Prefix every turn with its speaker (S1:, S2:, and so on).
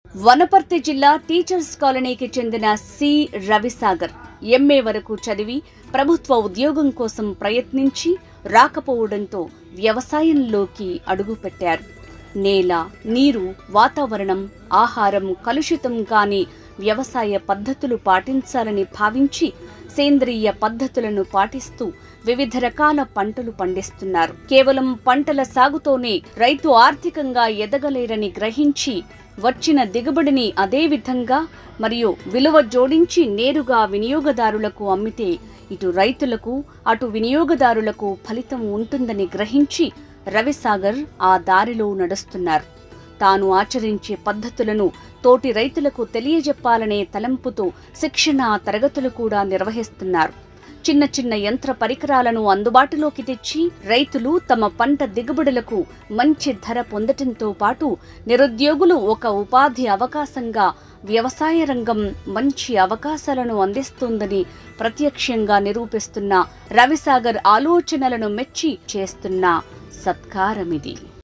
S1: వనపర్తి జిల్లా టీచర్స్ కాలనీకి చెందిన సి రవిసాగర్ ఎంఏ వరకు చదివి ప్రభుత్వ ఉద్యోగం కోసం ప్రయత్నించి రాకపోవడంతో వ్యవసాయంలోకి అడుగుపెట్టారు నేల నీరు వాతావరణం ఆహారం కలుషితం కాని వ్యవసాయ పద్ధతులు పాటించాలని భావించి సేంద్రియ పద్ధతులను పాటిస్తూ వివిధ రకాల పంటలు పండిస్తున్నారు కేవలం పంటల సాగుతోనే రైతు ఆర్థికంగా ఎదగలేరని గ్రహించి వచ్చిన దిగుబడిని అదే విధంగా మరియు విలువ జోడించి నేరుగా వినియోగదారులకు అమ్మితే ఇటు రైతులకు అటు వినియోగదారులకు ఫలితం ఉంటుందని గ్రహించి రవిసాగర్ ఆ దారిలో నడుస్తున్నారు తాను ఆచరించే పద్ధతులను తోటి రైతులకు తెలియజెప్పాలనే తలంపుతో శిక్షణ తరగతులు కూడా నిర్వహిస్తున్నారు చిన్న చిన్న యంత్ర పరికరాలను అందుబాటులోకి తెచ్చి రైతులు తమ పంట దిగుబడులకు మంచి ధర పొందటంతో పాటు నిరుద్యోగులు ఒక ఉపాధి అవకాశంగా వ్యవసాయ రంగం మంచి అవకాశాలను అందిస్తోందని ప్రత్యక్షంగా నిరూపిస్తున్న రవిసాగర్ ఆలోచనలను మెచ్చి చేస్తున్న సత్కారమిది